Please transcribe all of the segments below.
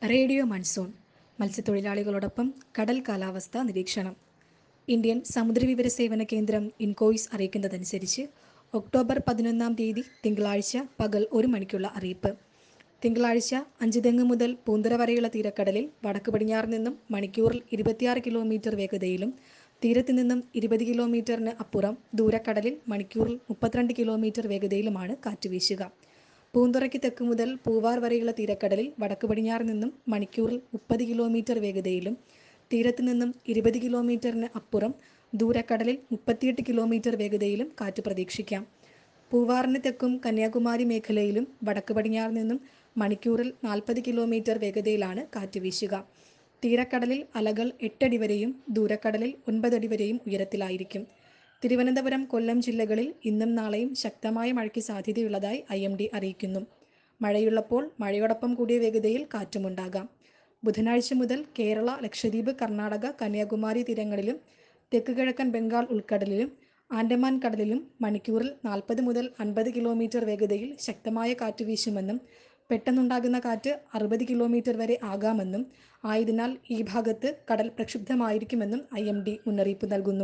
radio monsoon മത്സ്യത്തൊഴിലാളികളോടൊപ്പം കടൽ കാലാവസ്ഥ നിരീക്ഷണം ഇന്ത്യൻ സമുദ്രവിവര സേവന കേന്ദ്രം ഇൻകോയിസ് അറിയിക്കുന്നതനുസരിച്ച് ഒക്ടോബർ പതിനൊന്നാം തീയതി തിങ്കളാഴ്ച പകൽ ഒരു മണിക്കുള്ള അറിയിപ്പ് തിങ്കളാഴ്ച അഞ്ചുതെങ്ങ് മുതൽ പൂന്തറ വരെയുള്ള തീരക്കടലിൽ വടക്ക് പടിഞ്ഞാറ് നിന്നും മണിക്കൂറിൽ ഇരുപത്തിയാറ് കിലോമീറ്റർ വേഗതയിലും തീരത്ത് നിന്നും ഇരുപത് കിലോമീറ്ററിന് അപ്പുറം ദൂരക്കടലിൽ മണിക്കൂറിൽ മുപ്പത്തിരണ്ട് കിലോമീറ്റർ വേഗതയിലുമാണ് കാറ്റ് വീശുക പൂന്തുറയ്ക്ക് തെക്ക് മുതൽ പൂവാർ വരെയുള്ള തീരക്കടലിൽ വടക്ക് പടിഞ്ഞാറ് നിന്നും മണിക്കൂറിൽ മുപ്പത് കിലോമീറ്റർ വേഗതയിലും തീരത്ത് നിന്നും ഇരുപത് കിലോമീറ്ററിന് അപ്പുറം ദൂരക്കടലിൽ മുപ്പത്തിയെട്ട് കിലോമീറ്റർ വേഗതയിലും കാറ്റ് പ്രതീക്ഷിക്കാം പൂവാറിന് തെക്കും കന്യാകുമാരി മേഖലയിലും വടക്ക് പടിഞ്ഞാറ് നിന്നും മണിക്കൂറിൽ നാൽപ്പത് കിലോമീറ്റർ വേഗതയിലാണ് കാറ്റ് വീശുക തീരക്കടലിൽ അലകൾ എട്ടടി വരെയും ദൂരക്കടലിൽ ഒൻപതടി വരെയും ഉയരത്തിലായിരിക്കും തിരുവനന്തപുരം കൊല്ലം ജില്ലകളിൽ ഇന്നും നാളെയും ശക്തമായ മഴയ്ക്ക് സാധ്യതയുള്ളതായി ഐ എം ഡി അറിയിക്കുന്നു മഴയുള്ളപ്പോൾ മഴയോടൊപ്പം കൂടിയ വേഗതയിൽ കാറ്റുമുണ്ടാകാം ബുധനാഴ്ച മുതൽ കേരള ലക്ഷദ്വീപ് കർണാടക കന്യാകുമാരി തീരങ്ങളിലും തെക്ക് കിഴക്കൻ ബംഗാൾ ഉൾക്കടലിലും ആൻഡമാൻ കടലിലും മണിക്കൂറിൽ നാൽപ്പത് മുതൽ അൻപത് കിലോമീറ്റർ വേഗതയിൽ ശക്തമായ കാറ്റ് വീശുമെന്നും പെട്ടെന്നുണ്ടാകുന്ന കാറ്റ് അറുപത് കിലോമീറ്റർ വരെ ആകാമെന്നും ആയതിനാൽ ഈ ഭാഗത്ത് കടൽ പ്രക്ഷുബ്ധമായിരിക്കുമെന്നും ഐ എം ഡി മുന്നറിയിപ്പ് നൽകുന്നു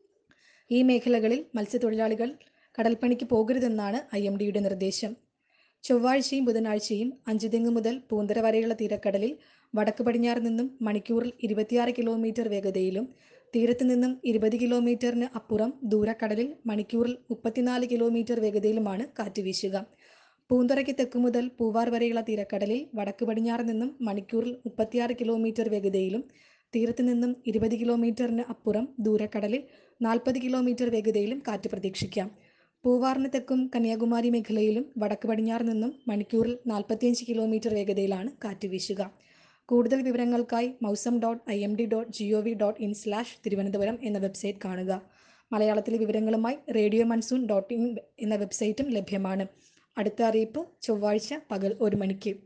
ഈ മേഖലകളിൽ മത്സ്യത്തൊഴിലാളികൾ കടൽപ്പണിക്ക് പോകരുതെന്നാണ് ഐ എം ഡിയുടെ നിർദ്ദേശം ചൊവ്വാഴ്ചയും ബുധനാഴ്ചയും അഞ്ചുതെങ്ങ് മുതൽ പൂന്തര വരെയുള്ള തീരക്കടലിൽ വടക്ക് പടിഞ്ഞാറ് നിന്നും മണിക്കൂറിൽ ഇരുപത്തിയാറ് കിലോമീറ്റർ വേഗതയിലും തീരത്ത് നിന്നും ഇരുപത് കിലോമീറ്ററിന് അപ്പുറം ദൂരക്കടലിൽ മണിക്കൂറിൽ മുപ്പത്തിനാല് കിലോമീറ്റർ വേഗതയിലുമാണ് കാറ്റ് വീശുക പൂന്തറയ്ക്ക് തെക്ക് മുതൽ പൂവാർ വരെയുള്ള തീരക്കടലിൽ വടക്ക് പടിഞ്ഞാറ് നിന്നും മണിക്കൂറിൽ മുപ്പത്തിയാറ് കിലോമീറ്റർ വേഗതയിലും തീരത്ത് നിന്നും ഇരുപത് കിലോമീറ്ററിന് അപ്പുറം ദൂരക്കടലിൽ നാൽപ്പത് കിലോമീറ്റർ വേഗതയിലും കാറ്റ് പ്രതീക്ഷിക്കാം പൂവാറിന് തെക്കും കന്യാകുമാരി മേഖലയിലും വടക്ക് പടിഞ്ഞാറ് നിന്നും മണിക്കൂറിൽ നാൽപ്പത്തിയഞ്ച് കിലോമീറ്റർ വേഗതയിലാണ് കാറ്റ് വീശുക കൂടുതൽ വിവരങ്ങൾക്കായി mausam dot I M D dot G O V dot in slash Thiruvananthapuram എന്ന വെബ്സൈറ്റ് കാണുക മലയാളത്തിലെ വിവരങ്ങളുമായി റേഡിയോ മൺസൂൺ ഡോട്ട് ഇൻ എന്ന വെബ്സൈറ്റും ലഭ്യമാണ് അടുത്ത അറിയിപ്പ് ചൊവ്വാഴ്ച പകൽ ഒരു മണിക്ക്